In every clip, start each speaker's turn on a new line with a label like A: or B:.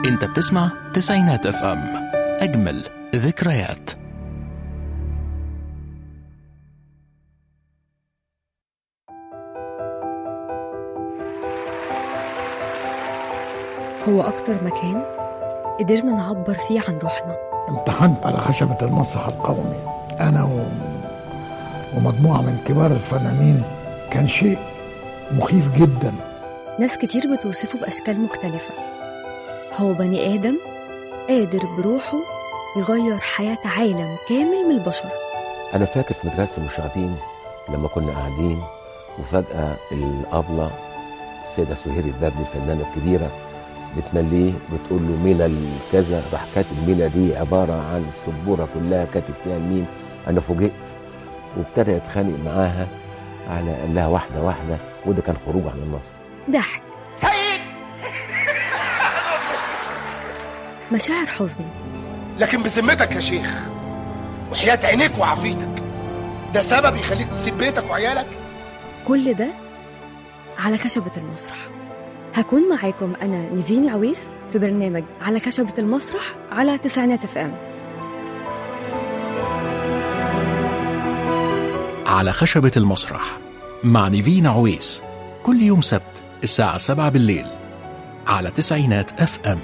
A: انت بتسمع تسعينات اف ام اجمل ذكريات
B: هو أكتر مكان قدرنا نعبر فيه عن روحنا
C: امتحنت على خشبة المسرح القومي أنا و... ومجموعة من كبار الفنانين كان شيء مخيف جدا
B: ناس كتير بتوصفه بأشكال مختلفة هو بني آدم قادر بروحه يغير حياة عالم كامل من البشر
D: أنا فاكر في مدرسة المشاغبين لما كنا قاعدين وفجأة الأبلة السيدة سهير البابلي الفنانة الكبيرة بتمليه بتقول له مينا الكذا راح كاتب مينا دي عبارة عن السبورة كلها كاتب فيها الميم أنا فوجئت وابتدى يتخانق معاها على قال لها واحدة واحدة وده كان خروج عن النص
B: ضحك
E: سيد
B: مشاعر حزن
E: لكن بذمتك يا شيخ وحياة عينيك وعافيتك ده سبب يخليك تسيب بيتك وعيالك
B: كل ده على خشبة المسرح هكون معاكم أنا نيفين عويس في برنامج على خشبة المسرح على تسعينات اف ام
A: على خشبة المسرح مع نيفين عويس كل يوم سبت الساعة 7 بالليل على تسعينات اف ام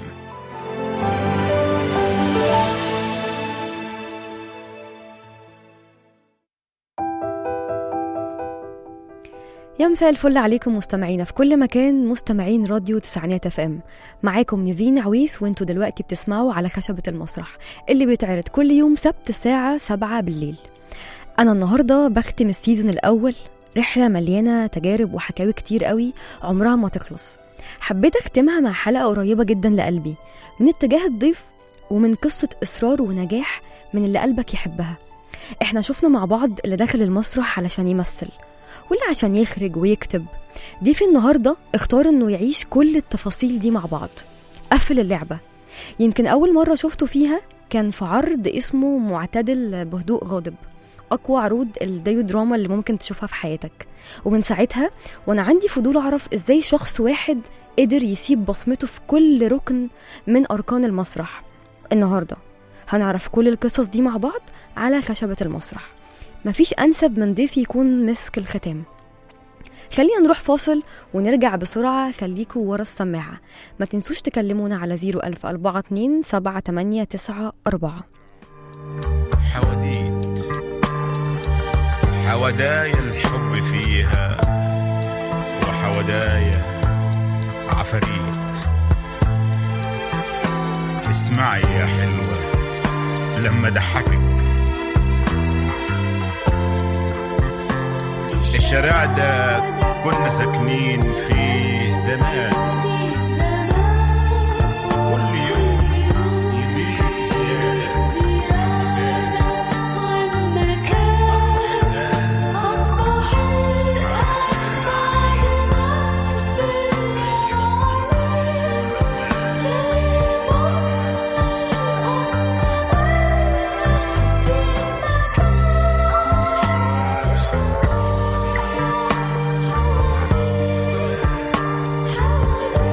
B: يا مساء الفل عليكم مستمعينا في كل مكان مستمعين راديو تسعينات اف ام معاكم نيفين عويس وانتوا دلوقتي بتسمعوا على خشبة المسرح اللي بيتعرض كل يوم سبت الساعة 7 بالليل أنا النهاردة بختم السيزون الأول رحلة مليانة تجارب وحكاوي كتير قوي عمرها ما تخلص حبيت أختمها مع حلقة قريبة جدا لقلبي من اتجاه الضيف ومن قصة إصرار ونجاح من اللي قلبك يحبها احنا شفنا مع بعض اللي داخل المسرح علشان يمثل واللي عشان يخرج ويكتب ضيفي النهارده اختار انه يعيش كل التفاصيل دي مع بعض قفل اللعبة يمكن أول مرة شفته فيها كان في عرض اسمه معتدل بهدوء غاضب أقوى عروض الديو دراما اللي ممكن تشوفها في حياتك ومن ساعتها وأنا عندي فضول أعرف إزاي شخص واحد قدر يسيب بصمته في كل ركن من أركان المسرح النهاردة هنعرف كل القصص دي مع بعض على خشبة المسرح مفيش أنسب من ضيف يكون مسك الختام خلينا نروح فاصل ونرجع بسرعة خليكوا ورا السماعة ما تنسوش تكلمونا على 01000 42 789
F: حواديت حودايا الحب فيها وحودايا عفاريت اسمعي يا حلوة لما ضحكك الشارع ده كنا ساكنين فيه زمان كل يوم يضيق زيادة
G: حواديت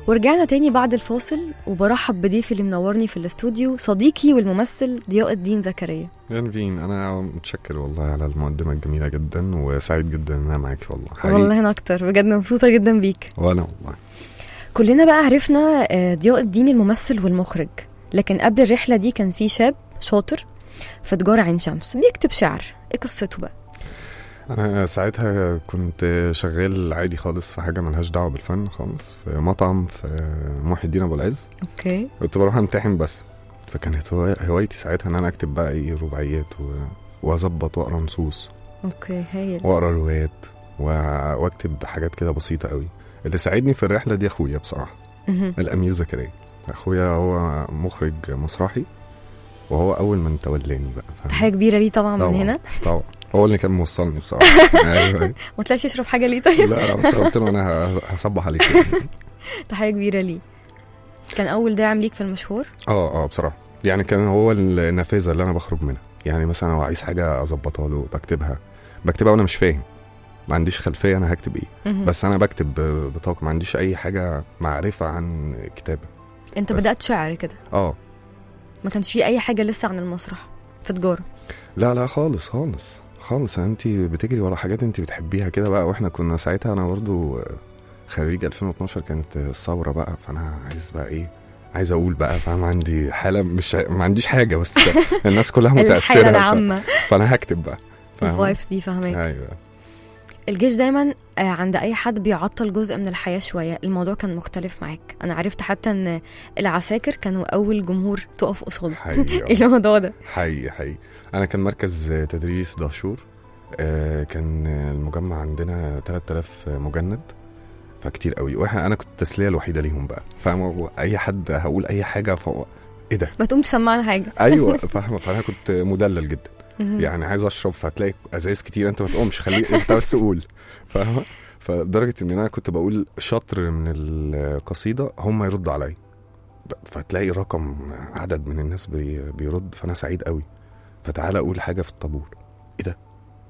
B: ورجعنا تاني بعد الفاصل وبرحب بضيفي اللي منورني في الاستوديو صديقي والممثل ضياء الدين زكريا
G: يا نيفين انا متشكر والله على المقدمه الجميله جدا وسعيد جدا ان انا معاكي والله حقيقي
B: والله انا اكتر بجد مبسوطه جدا بيك
G: وانا والله
B: كلنا بقى عرفنا آه، ضياء الدين الممثل والمخرج لكن قبل الرحله دي كان في شاب شاطر في تجاره عين شمس بيكتب شعر ايه قصته بقى
G: انا ساعتها كنت شغال عادي خالص في حاجه ملهاش دعوه بالفن خالص في مطعم في محي الدين ابو العز
B: اوكي
G: كنت بروح امتحن بس فكانت هواي- هوايتي ساعتها ان انا اكتب بقى ايه رباعيات و... واظبط واقرا نصوص
B: اوكي هايل
G: واقرا روايات و... واكتب حاجات كده بسيطه قوي اللي ساعدني في الرحله دي اخويا بصراحه
B: مهم.
G: الامير زكريا اخويا هو مخرج مسرحي وهو اول من تولاني بقى فاهم؟
B: تحيه كبيره ليه طبعا,
G: طبعا
B: من هنا
G: طبعا هو اللي كان موصلني بصراحه ايوه أيوة.
B: ما طلعش يشرب حاجه ليه طيب
G: لا لا بس قلت له انا ه- هصبح عليك
B: تحيه كبيره ليه كان اول داعم ليك في المشوار
G: اه اه بصراحه يعني كان هو النافذه اللي انا بخرج منها يعني مثلا لو عايز حاجه اظبطها له بكتبها بكتبها وانا مش فاهم ما عنديش خلفيه انا هكتب ايه
B: مهم.
G: بس انا بكتب ب- بطاقه ما عنديش اي حاجه معرفه عن كتابه
B: انت
G: بس.
B: بدات شعر كده
G: اه
B: ما كانش في اي حاجه لسه عن المسرح في تجاره
G: لا لا خالص خالص خالص انت بتجري ورا حاجات انت بتحبيها كده بقى واحنا كنا ساعتها انا برضو خريج 2012 كانت الثوره بقى فانا عايز بقى ايه عايز اقول بقى فاهم عندي حاله مش ما عنديش حاجه بس الناس كلها
B: الحاله
G: متاثره ف...
B: العامه
G: فانا هكتب بقى فاهمة؟
B: الفايبس دي فاهمك
G: ايوه
B: الجيش دايما آه، عند اي حد بيعطل جزء من الحياه شويه الموضوع كان مختلف معاك انا عرفت حتى ان العساكر كانوا اول جمهور تقف قصاده
G: حقيقي
B: ايه الموضوع ده
G: حقيقي حقيقي انا كان مركز تدريب في دهشور آه، كان المجمع عندنا 3000 مجند فكتير قوي واحنا انا كنت التسليه الوحيده ليهم بقى فاهم اي حد هقول اي حاجه فهو ايه ده
B: ما تقوم تسمعنا حاجه
G: ايوه فاهمه فانا كنت مدلل جدا
B: مهم.
G: يعني عايز اشرب فتلاقي ازايز كتير انت ما تقومش خليك انت بس قول فاهمه فلدرجه ان انا كنت بقول شطر من القصيده هم يردوا عليا ب- فتلاقي رقم عدد من الناس بي بيرد فانا سعيد قوي فتعالى اقول حاجه في الطابور ايه ده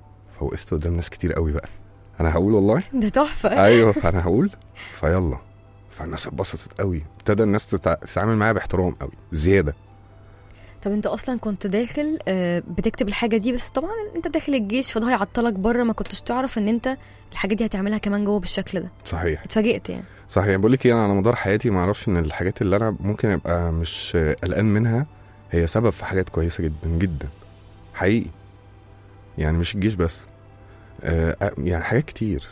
G: فوقفت قدام ناس كتير قوي بقى انا هقول والله
B: ده تحفه
G: ايوه فانا هقول فيلا فالناس اتبسطت قوي ابتدى الناس تتع... تتعامل معايا باحترام قوي زياده
B: طب انت اصلا كنت داخل آه، بتكتب الحاجه دي بس طبعا انت داخل الجيش فده هيعطلك بره ما كنتش تعرف ان انت الحاجه دي هتعملها كمان جوه بالشكل ده
G: صحيح
B: اتفاجئت يعني
G: صحيح بقول لك ايه انا على مدار حياتي ما اعرفش ان الحاجات اللي انا ممكن ابقى مش قلقان منها هي سبب في حاجات كويسه جدا جدا حقيقي يعني مش الجيش بس آه يعني حاجات كتير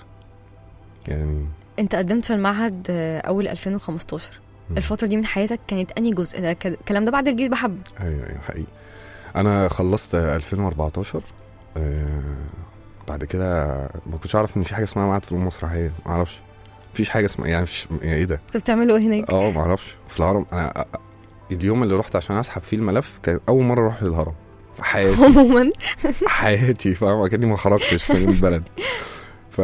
G: يعني
B: انت قدمت في المعهد آه، اول 2015
G: مم.
B: الفتره دي من حياتك كانت انهي جزء ده ك- الكلام ده بعد الجيش بحب
G: ايوه ايوه حقيقي انا خلصت 2014 آه بعد كده ما كنتش اعرف ان في حاجه اسمها معهد فنون مسرحيه ما اعرفش مفيش حاجه اسمها يعني مفيش يعني ايه ده
B: انت بتعملوا ايه هناك
G: اه ما اعرفش في الهرم انا أ- أ- اليوم اللي رحت عشان اسحب فيه الملف كان اول مره اروح للهرم في حياتي
B: عموما
G: حياتي فاهم كاني ما خرجتش من البلد ف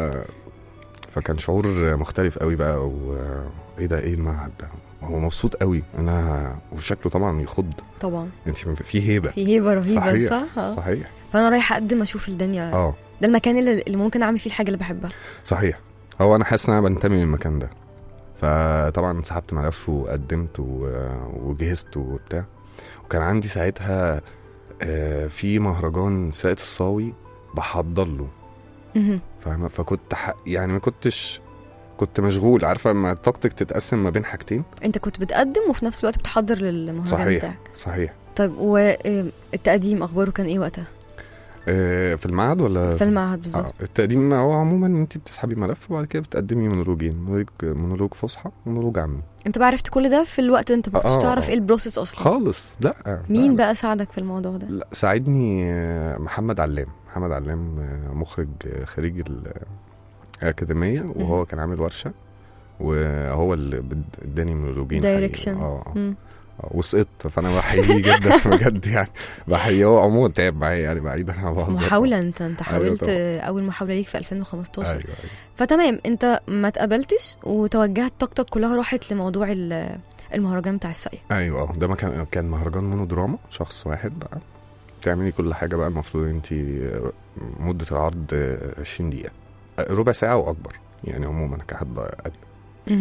G: فكان شعور مختلف قوي بقى وايه ده ايه المعهد ده هو مبسوط قوي انا وشكله طبعا يخض
B: طبعا
G: انت في هيبه
B: في هيبه رهيبه
G: صحيح
B: صح آه.
G: صحيح
B: فانا رايحه اقدم اشوف الدنيا
G: اه
B: ده المكان اللي, اللي ممكن اعمل فيه الحاجه اللي بحبها
G: صحيح هو انا حاسس ان انا بنتمي للمكان ده فطبعا سحبت ملف وقدمت و- وجهزت وبتاع وكان عندي ساعتها آه، في مهرجان ساقية الصاوي بحضر له
B: مهم.
G: فاهمة فكنت ح... يعني ما كنتش كنت مشغول عارفة لما طاقتك تتقسم ما بين حاجتين
B: انت كنت بتقدم وفي نفس الوقت بتحضر للمهرجان
G: صحيح
B: بتاعك
G: صحيح
B: طيب والتقديم اخباره كان ايه وقتها
G: آه، في المعهد ولا
B: في المعهد بالظبط
G: آه التقديم هو عموما انت بتسحبي ملف وبعد كده بتقدمي مونولوجين مونولوج مونولوج فصحى ومونولوج عامي
B: انت بقى عرفت كل ده في الوقت ده انت ما كنتش
G: آه،
B: تعرف
G: آه.
B: ايه البروسيس اصلا
G: خالص لا
B: مين
G: لا،
B: بقى ساعدك في الموضوع ده
G: لا ساعدني آه، محمد علام محمد علام آه، مخرج آه، خريج ال- الأكاديمية وهو كان عامل ورشة وهو اللي بد- اداني مونولوجين حقيقي.
B: دايركشن
G: اه آه.
B: مم.
G: آه، وسقطت فانا بحييه جدا بجد يعني بحييه هو عموما تعب معايا يعني بعيدا عن بهزر
B: محاولة انت انت
G: أيوة
B: حاولت
G: طبعا.
B: اول محاولة ليك في 2015
G: ايوه ايوه
B: فتمام انت ما اتقبلتش وتوجهت طاقتك كلها راحت لموضوع ال- المهرجان بتاع الساقية
G: ايوه آه، ده ما كان كان مهرجان مونودراما شخص واحد بقى تعملي كل حاجه بقى المفروض انت مده العرض آه، 20 دقيقه آه، ربع ساعه واكبر يعني عموما كحد أدنى.
B: مهم.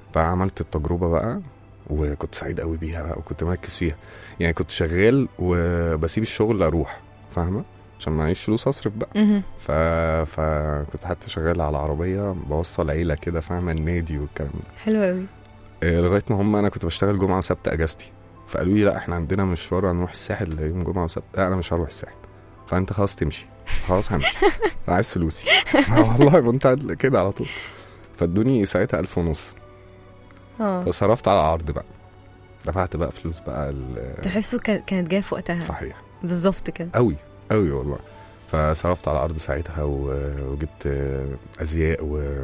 G: فعملت التجربه بقى وكنت سعيد قوي بيها بقى وكنت مركز فيها يعني كنت شغال وبسيب الشغل اروح فاهمه عشان معيش فلوس اصرف بقى
B: مهم.
G: ف... فكنت حتى شغال على عربيه بوصل عيله كده فاهمه النادي والكلام ده
B: حلو قوي
G: آه، لغايه ما هم انا كنت بشتغل جمعه وسبت اجازتي فقالوا لي لا احنا عندنا مشوار هنروح الساحل يوم جمعه وسبت لا انا مش هروح الساحل فانت خلاص تمشي خلاص همشي انا عايز فلوسي والله كنت كده على طول فادوني ساعتها ألف ونص
B: اه
G: فصرفت على العرض بقى دفعت بقى فلوس بقى ال-
B: تحسه كا- كانت جايه في وقتها
G: صحيح
B: بالظبط كده
G: قوي قوي والله فصرفت على الارض ساعتها و- وجبت ازياء و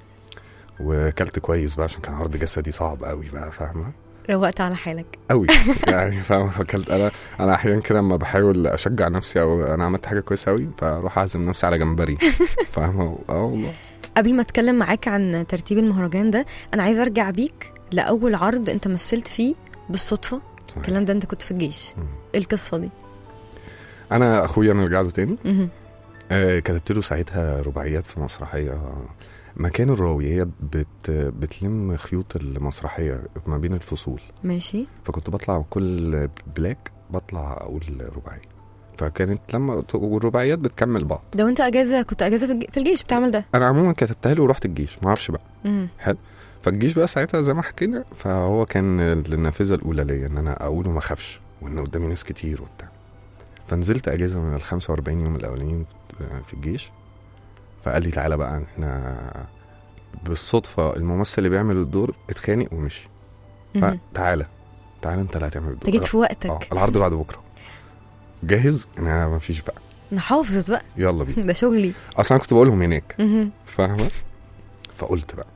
G: وكلت كويس بقى عشان كان عرض جسدي صعب قوي بقى فاهمه
B: روقت على حالك
G: قوي يعني فاهمه فاكلت انا انا احيانا كده لما بحاول اشجع نفسي او انا عملت حاجه كويسه قوي فاروح اعزم نفسي على جمبري فاهمه اه والله
B: قبل ما اتكلم معاك عن ترتيب المهرجان ده انا عايزه ارجع بيك لاول عرض انت مثلت فيه بالصدفه
G: صحيح.
B: الكلام ده انت كنت في الجيش
G: مم.
B: ايه القصه دي
G: انا اخويا نرجع له تاني
B: مهم.
G: آه، كتبت له ساعتها رباعيات في مسرحيه مكان الراوي هي بت بتلم خيوط المسرحيه ما بين الفصول
B: ماشي
G: فكنت بطلع كل بلاك بطلع اقول رباعيه فكانت لما والرباعيات بتكمل بعض
B: ده وانت اجازه كنت اجازه في الج- في الجيش بتعمل ده
G: انا عموما كتبتها له ورحت الجيش ما اعرفش بقى
B: مم.
G: فالجيش بقى ساعتها زي ما حكينا فهو كان النافذه الاولى ليا ان انا اقول وما اخافش وان قدامي ناس كتير وبتاع فنزلت اجازه من ال 45 يوم الاولانيين في الجيش فقال لي تعالى بقى احنا بالصدفه الممثل اللي بيعمل الدور اتخانق ومشي
B: مهم.
G: فتعالى تعالى انت اللي هتعمل
B: انت
G: الدور
B: جيت في
G: اه
B: وقتك
G: العرض بعد بكره جاهز انا ما فيش بقى
B: انا حافظ بقى
G: يلا بينا
B: ده شغلي
G: اصلا أنا كنت بقولهم هناك
B: مهم.
G: فاهمه فقلت بقى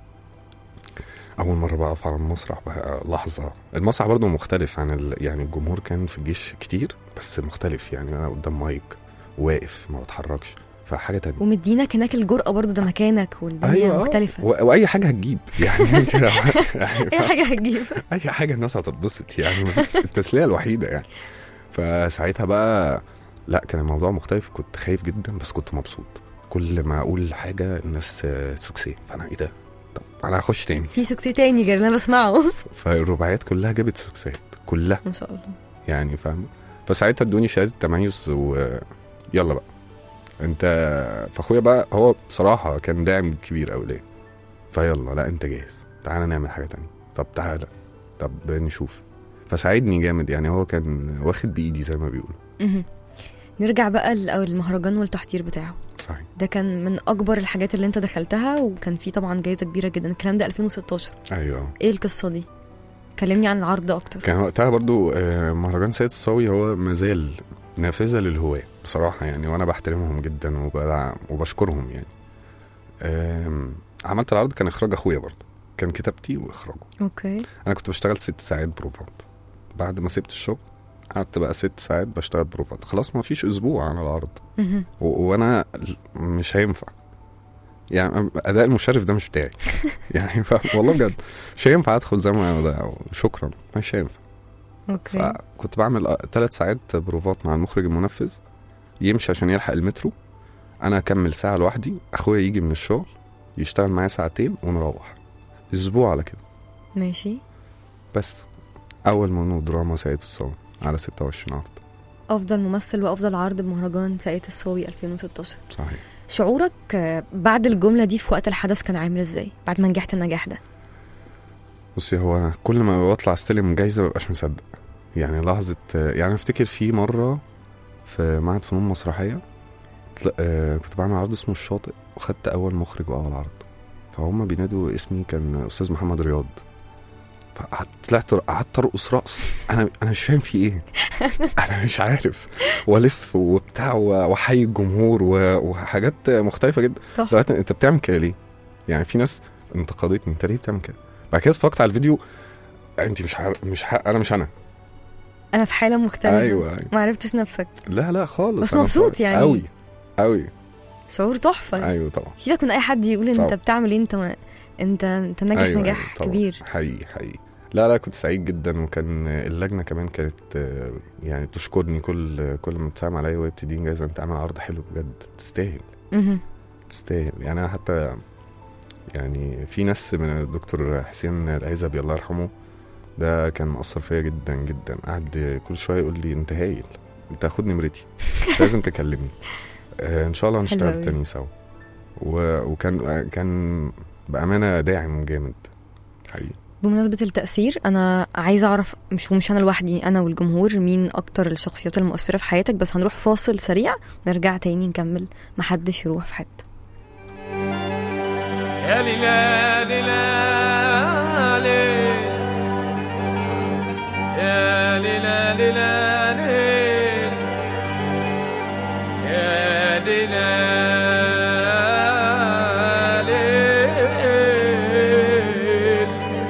G: اول مره بقى اقف على المسرح بقى لحظه المسرح برضو مختلف عن ال... يعني الجمهور كان في الجيش كتير بس مختلف يعني انا قدام مايك واقف ما بتحركش فحاجه تانية
B: ومدينك هناك الجرأة برضو ده مكانك والدنيا
G: آه.
B: مختلفة
G: و... واي حاجه هتجيب يعني انت لو يعني
B: اي حاجة هتجيب
G: اي حاجه الناس هتتبسط يعني مفيش- التسليه الوحيده يعني فساعتها بقى لا كان الموضوع مختلف كنت خايف جدا بس كنت مبسوط كل ما اقول حاجه الناس آه، سوكسي فانا ايه ده طب انا هخش تاني
B: في سكسي تاني غير اللي انا بسمعه
G: فالرباعيات كلها جابت سوكسات كلها
B: ما شاء الله
G: يعني فاهم فساعتها ادوني شهاده تميز ويلا بقى انت فاخويا بقى هو بصراحه كان داعم كبير قوي ليا فيلا لا انت جاهز تعالى نعمل حاجه تانية طب تعالى طب نشوف فساعدني جامد يعني هو كان واخد بايدي زي ما بيقولوا
B: مهم. نرجع بقى للمهرجان والتحضير بتاعه
G: صحيح
B: ده كان من اكبر الحاجات اللي انت دخلتها وكان فيه طبعا جايزه كبيره جدا الكلام ده 2016
G: ايوه
B: ايه القصه دي كلمني عن العرض ده اكتر
G: كان وقتها برضو آه، مهرجان سيد الصاوي هو مازال نافذة للهواة بصراحة يعني وأنا بحترمهم جدا وب- وبشكرهم يعني آم، عملت العرض كان إخراج أخويا برضو كان كتابتي وإخراجه
B: اوكي
G: أنا كنت بشتغل ست ساعات بروفات بعد ما سبت الشغل قعدت بقى ست ساعات بشتغل بروفات خلاص ما فيش أسبوع على العرض
B: مهم.
G: و- وأنا مش هينفع يعني أداء المشرف ده مش بتاعي يعني فاهم والله بجد مش هينفع أدخل زي ما أنا ده شكرا مش هينفع
B: اوكي
G: فكنت بعمل ثلاث ساعات بروفات مع المخرج المنفذ يمشي عشان يلحق المترو انا اكمل ساعه لوحدي اخويا يجي من الشغل يشتغل معايا ساعتين ونروح اسبوع على كده
B: ماشي
G: بس اول منو دراما سيد الصوم على 26 عرض
B: افضل ممثل وافضل عرض بمهرجان ساقية الصاوي 2016
G: صحيح
B: شعورك آه، بعد الجمله دي في وقت الحدث كان عامل ازاي بعد ما نجحت النجاح ده
G: بصي هو أنا كل ما بطلع استلم جايزه مبقاش مصدق يعني لحظه يعني افتكر في مره في معهد فنون مسرحيه طل- آه، كنت بعمل عرض اسمه الشاطئ وخدت اول مخرج واول عرض فهم بينادوا اسمي كان استاذ محمد رياض فقعدت طلعت قعدت ارقص رقص انا انا مش فاهم في ايه انا مش عارف والف وبتاع واحيي الجمهور و- وحاجات مختلفه جدا
B: تحفه
G: لغايه انت بتعمل كده ليه؟ يعني في ناس انتقدتني انت ليه بتعمل كده؟ بعد كده اتفرجت على الفيديو انت مش حر... مش ح... انا مش انا
B: انا في حاله مختلفه
G: ايوه ايوه
B: ما عرفتش نفسك
G: لا لا خالص
B: بس
G: أنا
B: مبسوط
G: اتفرجت-
B: يعني.
G: قوي قوي
B: شعور تحفه
G: ايوه طبعا
B: سيبك من اي حد يقول ان
G: طبعا.
B: انت بتعمل ايه انت ما... انت انت ناجح
G: أيوة
B: نجاح
G: أيوة طبعا.
B: كبير
G: حقيقي حقيقي لا لا كنت سعيد جدا وكان اللجنه كمان كانت آه، يعني تشكرني كل كل ما تساهم عليا وهي بتديني جايزه انت عامل عرض حلو بجد تستاهل
B: مهم.
G: تستاهل يعني انا حتى يعني في ناس من الدكتور حسين العزبي الله يرحمه ده كان مأثر فيا جدا جدا قعد كل شويه يقول لي انت هايل انت خد نمرتي لازم تكلمني آه ان شاء الله
B: حلو
G: هنشتغل
B: أوي.
G: تاني سوا و- وكان كان بامانه داعم جامد حقيقي
B: بمناسبة التأثير أنا عايزة أعرف مش ومش أنا لوحدي أنا والجمهور مين أكتر الشخصيات المؤثرة في حياتك بس هنروح فاصل سريع ونرجع تاني نكمل محدش يروح في حتة
H: يا ليلا ليلا ليل يا ليلا ليلا ليل يا ليلا ليل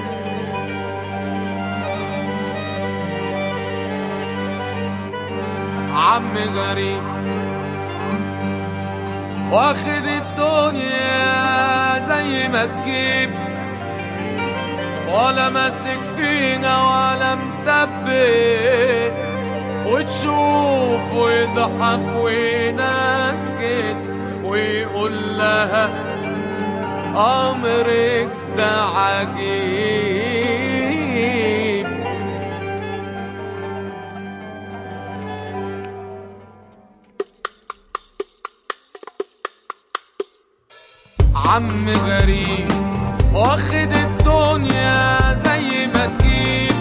H: عم غريب واخد الدنيا زي ما تجيب ولا ماسك فينا ولا مدبر وتشوف ويضحك وينكد ويقول لها أمرك ده عجيب عم غريب واخد الدنيا زي ما تجيب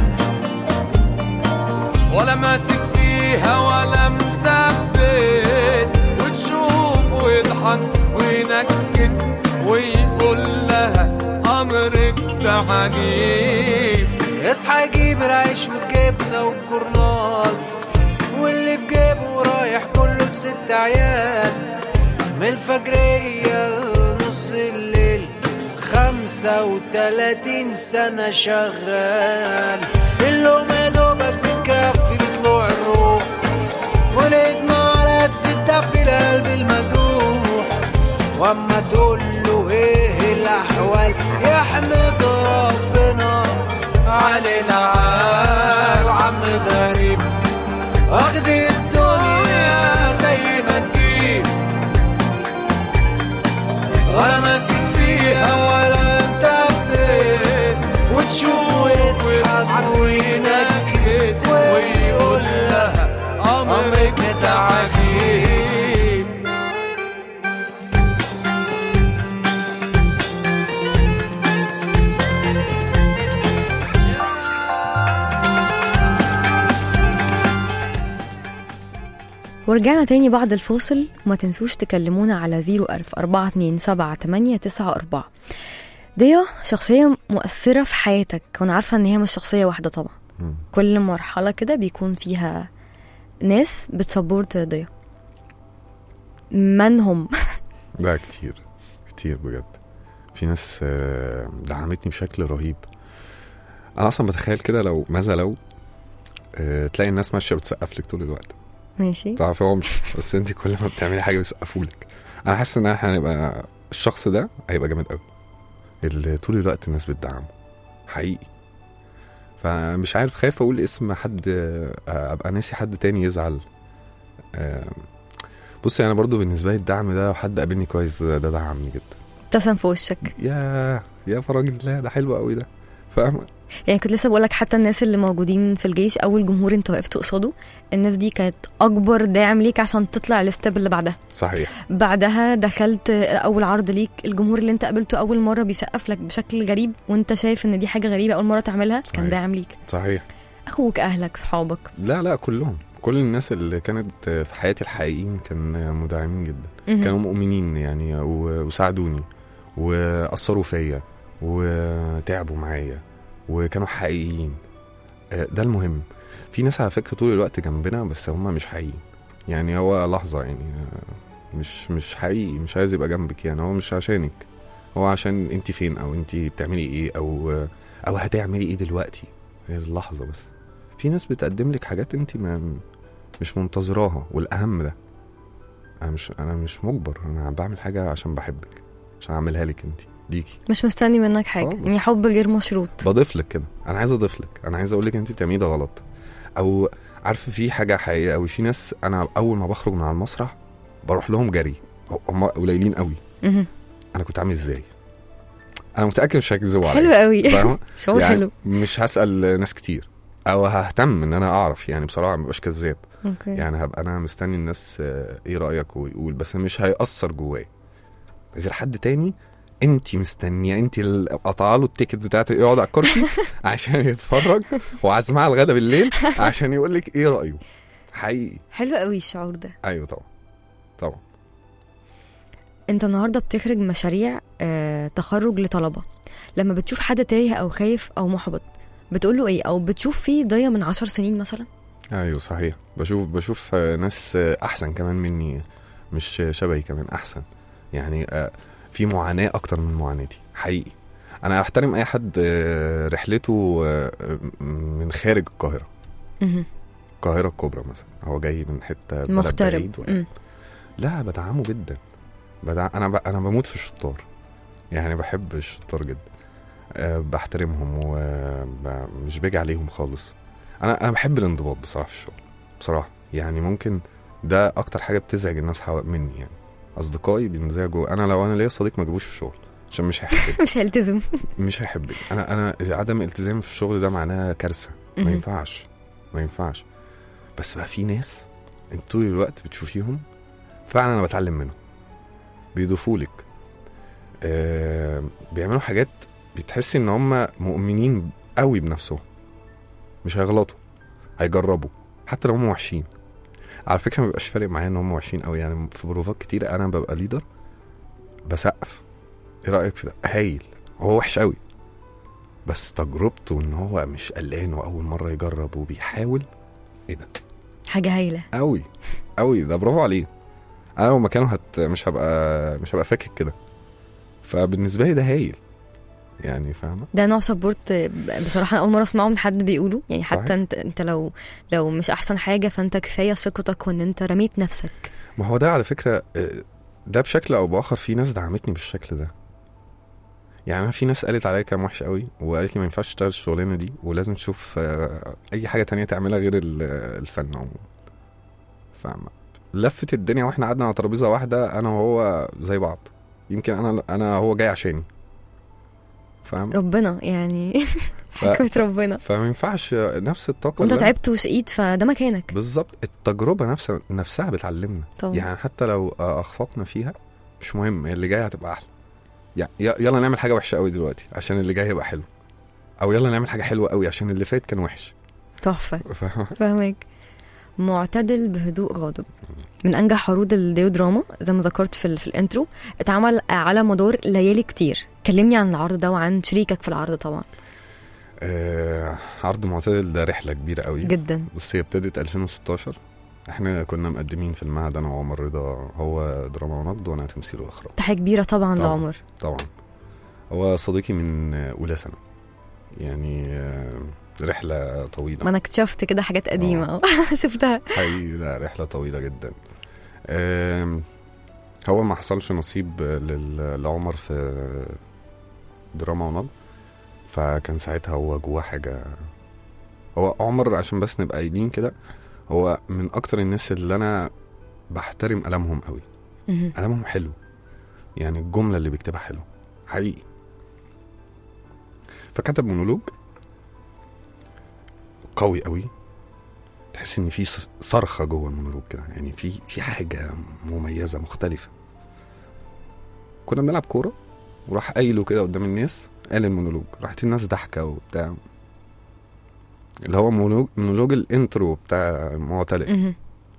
H: ولا ماسك فيها ولا مدبت وتشوف ويضحك وينكد ويقول لها امرك ده عجيب
I: اصحى يجيب العيش والجبنة والجورنال واللي في جيبه رايح كله بست عيال من الفجرية لنص الليل خمسة وتلاتين سنة شغال اللوم يا دوبك بتكفي بطلوع الروح ولقيت على قد الدفي القلب المجروح واما تقول له ايه الاحوال يحمد ربنا على العال عم غريب واخد الدنيا زي ما تجيب ولا ماسك فيها ولا مدبر وتشوف ويضحك وينكد ويقول لها امرك ده عجيب
B: ورجعنا تاني بعد الفاصل وما تنسوش تكلمونا على 01000 427 ديا شخصية مؤثرة في حياتك وأنا عارفة إن هي مش شخصية واحدة طبعا
G: مم.
B: كل مرحلة كده بيكون فيها ناس بتسبورت ديا من هم
G: لا كتير كتير بجد في ناس آه، دعمتني بشكل رهيب انا اصلا بتخيل كده لو ماذا لو آه، تلاقي الناس ماشيه بتسقف لك طول الوقت
B: ماشي
G: تعرفهمش بس انت كل ما بتعملي حاجه بيسقفوا لك انا حاسس ان احنا هنبقى الشخص ده هيبقى جامد قوي اللي طول الوقت الناس بتدعمه حقيقي فمش عارف خايف اقول اسم حد آه، ابقى ناسي حد تاني يزعل آه، بصي انا برضو بالنسبه لي الدعم ده لو حد قابلني كويس ده, ده دعمني جدا
B: ابتسم في وشك
G: يا يا فرج الله ده حلو قوي ده فاهمه
B: يعني كنت لسه بقولك حتى الناس اللي موجودين في الجيش أول جمهور أنت وقفت قصاده الناس دي كانت أكبر داعم ليك عشان تطلع الستيب اللي بعدها
G: صحيح
B: بعدها دخلت اول عرض ليك الجمهور اللي انت قابلته اول مره بيسقف لك بشكل غريب وانت شايف ان دي حاجه غريبه اول مره تعملها
G: صحيح.
B: كان داعم ليك
G: صحيح
B: اخوك اهلك صحابك
G: لا لا كلهم كل الناس اللي كانت في حياتي الحقيقيين كان مدعمين جدا
B: مهم.
G: كانوا مؤمنين يعني و- وساعدوني واثروا فيا وتعبوا معايا وكانوا حقيقيين آه، ده المهم في ناس على فكره طول الوقت جنبنا بس هم مش حقيقيين يعني هو لحظه يعني آه، مش مش حقيقي مش عايز يبقى جنبك يعني هو مش عشانك هو عشان انت فين او انت بتعملي ايه او او هتعملي ايه دلوقتي هي اللحظه بس في ناس بتقدم لك حاجات انت ما مش منتظراها والاهم ده انا مش انا مش مجبر انا بعمل حاجه عشان بحبك عشان اعملها لك انت ليكي
B: مش مستني منك حاجه
G: خالص.
B: يعني حب غير مشروط
G: بضيف لك كده انا عايز اضيف لك انا عايز اقول لك انت بتعمليه ده غلط او عارفه في حاجه حقيقيه قوي في ناس انا اول ما بخرج من على المسرح بروح لهم جري هم قليلين قوي
B: مهم.
G: انا كنت عامل ازاي انا متاكد مش هيكذبوا عليا
B: حلو قوي
G: فاهمة؟
B: شعور
G: يعني
B: حلو
G: مش هسال ناس كتير او ههتم ان انا اعرف يعني بصراحه ما ببقاش كذاب
B: اوكي
G: يعني هبقى انا مستني الناس آه، ايه رايك ويقول بس مش هيأثر جوايا غير حد تاني انت مستنيه انت اللي قطع له التيكت بتاعت يقعد على الكرسي عشان يتفرج وعازماه على الغدا بالليل عشان يقول لك ايه رايه حقيقي
B: حلو قوي الشعور ده
G: ايوه طبعا طبعا
B: انت النهارده بتخرج مشاريع آه، تخرج لطلبه لما بتشوف حد تايه او خايف او محبط بتقول له ايه او بتشوف فيه ضيه من عشر سنين مثلا
G: ايوه صحيح بشوف بشوف آه، ناس آه، احسن كمان مني مش شبهي كمان احسن يعني آه، في معاناه اكتر من معاناتي حقيقي انا احترم اي حد آه، رحلته آه، من خارج القاهره
B: مهم.
G: القاهره الكبرى مثلا هو جاي من حته بلد
B: مغترب
G: بعيد و...
B: مم.
G: لا بدعمه جدا بدع... انا ب... انا بموت في الشطار يعني بحب الشطار جدا أه بحترمهم ومش باجي عليهم خالص انا انا بحب الانضباط بصراحه في الشغل بصراحه يعني ممكن ده اكتر حاجه بتزعج الناس حوا... مني يعني اصدقائي بينزعجوا انا لو انا ليا صديق ما اجيبوش في الشغل عشان مش هيحبني
B: مش هيلتزم
G: مش هيحبني انا انا عدم التزامي في الشغل ده معناه كارثه ما
B: مهم.
G: ينفعش ما ينفعش بس بقى في ناس انت طول الوقت بتشوفيهم فعلا انا بتعلم منهم بيضيفوا لك آه بيعملوا حاجات بتحسي ان هم مؤمنين قوي بنفسهم مش هيغلطوا هيجربوا حتى لو هم وحشين على فكره ما بيبقاش فارق معايا ان هم وحشين قوي يعني في بروفات كتير انا ببقى ليدر بسقف ايه رايك في ده هايل هو وحش قوي بس تجربته ان هو مش قلقان واول مره يجرب وبيحاول ايه ده
B: حاجه هايله
G: قوي قوي ده برافو عليه انا لو مكانه هت مش هبقى مش هبقى فاكك كده فبالنسبه لي ده هايل يعني فاهمه
B: ده نوع سبورت بصراحه أنا اول مره اسمعه من حد بيقوله يعني حتى
G: صحيح.
B: انت انت لو لو مش احسن حاجه فانت كفايه ثقتك وان انت رميت نفسك
G: ما هو ده على فكره آه، ده بشكل او باخر في ناس دعمتني بالشكل ده يعني انا في ناس قالت عليا كلام وحش قوي وقالت لي ما ينفعش تشتغل الشغلانه دي ولازم تشوف آه، اي حاجه تانية تعملها غير ال- الفن عموما فاهمه لفت الدنيا واحنا قعدنا على ترابيزه واحده انا وهو زي بعض يمكن انا انا هو جاي عشاني فاهم
B: ربنا يعني
G: ف...
B: حكمه ربنا
G: فما ينفعش نفس الطاقه
B: وانت
G: اللي أنا-
B: تعبت وشقيت فده مكانك
G: بالظبط التجربه نفسها نفسها بتعلمنا
B: طبعا
G: يعني حتى لو اخفقنا فيها مش مهم اللي جاي هتبقى احلى يعني ي- يلا نعمل حاجه وحشه قوي دلوقتي عشان اللي جاي يبقى حلو او يلا نعمل حاجه حلوه قوي عشان اللي فات كان وحش
B: تحفه
G: فاهم
B: فاهمك معتدل بهدوء غاضب من انجح عروض الديودراما زي ما ذكرت في, ال- في الانترو اتعمل على مدار ليالي كتير كلمني عن العرض ده وعن شريكك في العرض طبعا
G: آه عرض معتدل ده رحله كبيره قوي
B: جدا
G: بص هي ابتدت 2016 احنا كنا مقدمين في المعهد انا وعمر رضا هو دراما ونقد وانا تمثيل واخراج
B: تحية كبيرة طبعا,
G: طبعاً.
B: لعمر
G: طبعا هو صديقي من آه، اولى سنه يعني آه، رحله طويله
B: ما انا اكتشفت كده حاجات قديمة اه شفتها
G: حقيقي لا رحلة طويلة جدا آم، هو ما حصلش نصيب لل- لعمر في دراما ونض فكان ساعتها هو جواه حاجة هو عمر عشان بس نبقى قايلين كده هو من أكتر الناس اللي أنا بحترم ألمهم قوي
B: مهم.
G: ألمهم حلو يعني الجملة اللي بيكتبها حلو حقيقي فكتب مونولوج قوي قوي تحس ان في ص- صرخه جوه المونولوج كده يعني في في حاجه مميزه مختلفه كنا بنلعب كوره وراح قايله كده قدام الناس قال المونولوج راحت الناس ضحكه وبتاع اللي هو مونولوج مونولوج الانترو بتاع معتدل
B: مهم.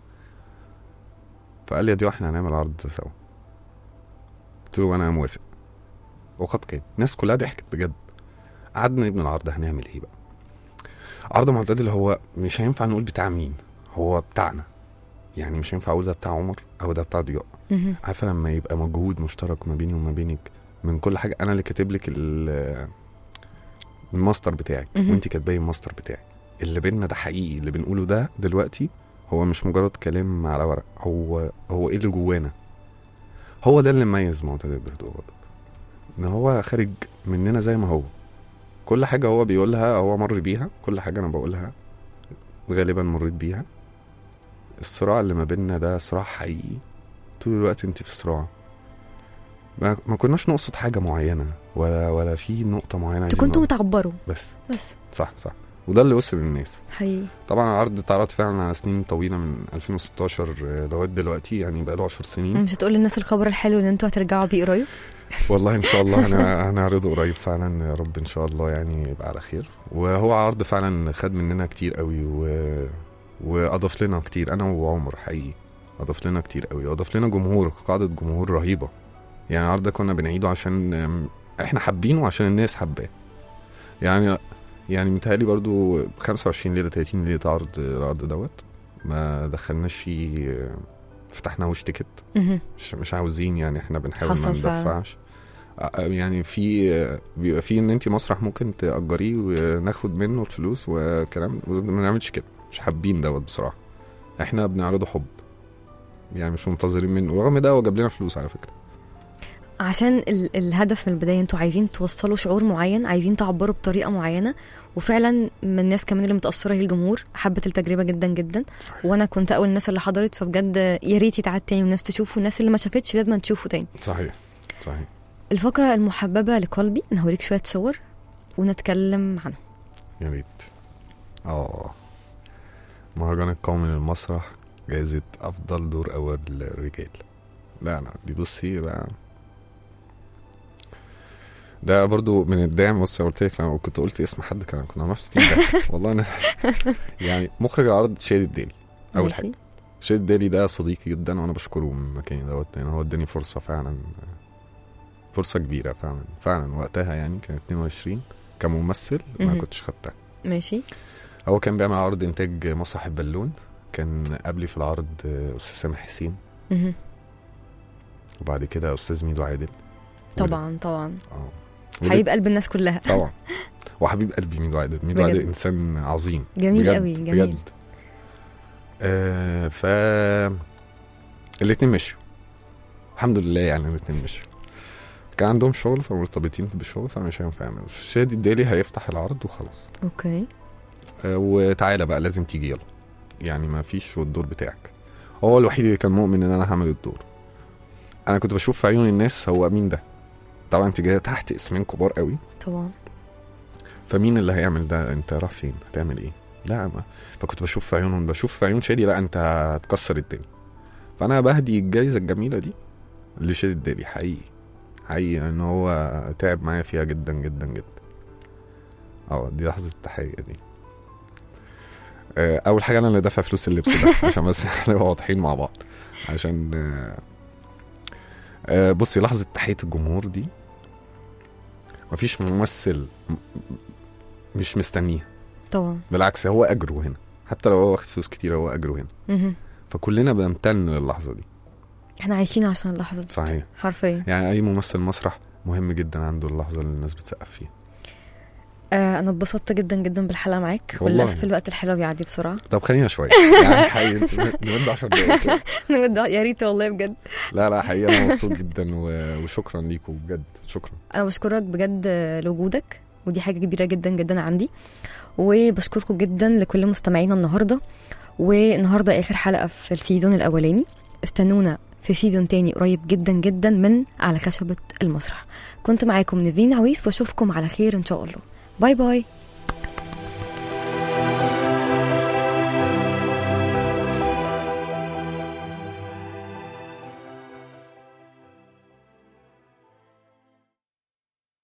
G: فقال لي يا دي واحنا هنعمل عرض سوا قلت له انا موافق وقد كان الناس كلها ضحكت بجد قعدنا نبني العرض هنعمل ايه بقى عرض معتدل هو مش هينفع نقول بتاع مين هو بتاعنا يعني مش هينفع اقول ده بتاع عمر او ده بتاع ضياء
B: مهم.
G: عارفه لما يبقى مجهود مشترك ما بيني وما بينك من كل حاجه انا اللي كاتب لك ال- الماستر بتاعك
B: مهم.
G: وانت كاتبه لي الماستر بتاعي اللي بينا ده حقيقي اللي بنقوله ده دلوقتي هو مش مجرد كلام على ورق هو هو ايه اللي جوانا هو ده اللي مميز معتدل بهدوء وغضب ان هو خارج مننا زي ما هو كل حاجه هو بيقولها هو مر بيها كل حاجه انا بقولها غالبا مريت بيها الصراع اللي ما بيننا ده صراع حقيقي طول الوقت انت في صراع ما, ما كناش نقصد حاجه معينه ولا ولا في نقطه معينه
B: انتوا
G: عايزين
B: كنتوا
G: نقولها.
B: بتعبروا
G: بس
B: بس
G: صح صح وده اللي وصل للناس
B: حقيقي
G: طبعا العرض اتعرض فعلا على سنين طويله من 2016 لغايه دلوقتي يعني بقى له 10 سنين
B: مش هتقول للناس الخبر الحلو ان انتوا هترجعوا بيه قريب
G: والله ان شاء الله هن- هنعرضه قريب فعلا يا رب ان شاء الله يعني يبقى على خير وهو عرض فعلا خد مننا كتير قوي و... واضاف لنا كتير انا وعمر حقيقي اضاف لنا كتير قوي واضاف لنا جمهور قاعده جمهور رهيبه يعني العرض ده كنا بنعيده عشان أم، احنا حابينه عشان الناس حباه يعني يعني متهيألي برضو 25 ليله 30 ليله عرض العرض دوت ما دخلناش فيه فتحناهوش تيكت
B: مهم.
G: مش مش عاوزين يعني احنا بنحاول ما
B: حصل فعلا.
G: ندفعش آه، يعني في بيبقى في ان انت مسرح ممكن تأجريه وناخد منه الفلوس وكلام ما بنعملش كده مش حابين دوت بصراحه احنا بنعرضه حب يعني مش منتظرين منه رغم ده هو جاب لنا فلوس على فكره
B: عشان ال- الهدف من البدايه انتوا عايزين توصلوا شعور معين عايزين تعبروا بطريقه معينه وفعلا من الناس كمان اللي متاثره هي الجمهور حبت التجربه جدا جدا وانا كنت اول الناس اللي حضرت فبجد يا ريت يتعاد تاني والناس تشوفه والناس اللي ما شافتش لازم تشوفه تاني
G: صحيح صحيح
B: الفقره المحببه لقلبي انا هوريك شويه صور ونتكلم عنها
G: يا ريت اه مهرجان القومي للمسرح جائزة أفضل دور أول رجال لا لا دي بصي بقى ده برضو من الدعم بص قلت لك لو كنت قلت اسم حد كان كنا نفس ده والله انا يعني مخرج العرض شادي الدالي اول
B: ماشي.
G: حاجه شادي الدالي ده صديقي جدا وانا بشكره من مكاني دوت لان هو اداني فرصه فعلا فرصه كبيره فعلا فعلا وقتها يعني كان 22 كممثل ما
B: مهم.
G: كنتش خدتها
B: ماشي
G: هو كان بيعمل عرض انتاج مسرح البالون كان قبلي في العرض آه، استاذ سامح حسين
B: مهم.
G: وبعد كده استاذ ميدو عادل
B: طبعا طبعا
G: اه
B: حبيب قلب الناس كلها
G: طبعا وحبيب قلبي ميدو عادل ميدو
B: بجد.
G: عادل انسان عظيم
B: جميل
G: بجد
B: قوي، جميل.
G: بجد آه ف الاتنين مشوا الحمد لله يعني الاتنين مشوا كان عندهم شغل فمرتبطين بالشغل فمش هينفع يعملوا شادي الدالي هيفتح العرض وخلاص
B: اوكي
G: آه وتعالى بقى لازم تيجي يلا يعني ما فيش الدور بتاعك هو الوحيد اللي كان مؤمن ان انا هعمل الدور انا كنت بشوف في عيون الناس هو مين ده طبعا انت جايه تحت اسمين كبار قوي
B: طبعا
G: فمين اللي هيعمل ده انت رايح فين هتعمل ايه لا ما فكنت بشوف في عيونهم بشوف في عيون شادي لا انت هتكسر الدنيا فانا بهدي الجايزه الجميله دي لشادي الدالي حقيقي حقيقي ان هو تعب معايا فيها جدا جدا جدا اه دي لحظه التحيه دي آه، اول حاجه انا اللي دافع فلوس اللبس ده عشان بس نبقى واضحين مع بعض عشان آه، آه، بصي لحظه تحيه الجمهور دي مفيش ممثل م- مش مستنيها
B: طبعا
G: بالعكس هو اجره هنا حتى لو هو واخد فلوس كتير هو اجره هنا
B: مهم.
G: فكلنا بنمتن للحظه دي
B: احنا عايشين عشان اللحظه دي
G: صحيح
B: حرفيا
G: يعني اي ممثل مسرح مهم جدا عنده اللحظه اللي الناس بتسقف فيها
B: آه انا اتبسطت جدا جدا بالحلقه معاك
G: والله.
B: وللاسف الوقت الحلو بيعدي بسرعه
G: طب خلينا شويه يعني حقيقي نمد 10 دقايق كده.
B: نود- يا ريت والله بجد
G: لا لا حقيقي انا مبسوط جدا و- وشكرا ليكم بجد شكرا
B: انا بشكرك بجد لوجودك ودي حاجه كبيره جدا جدا عندي وبشكركم جدا لكل مستمعينا النهارده والنهارده اخر حلقه في السيزون الاولاني استنونا في سيزون تاني قريب جدا جدا من على خشبه المسرح كنت معاكم نيفين عويس واشوفكم على خير ان شاء الله باي باي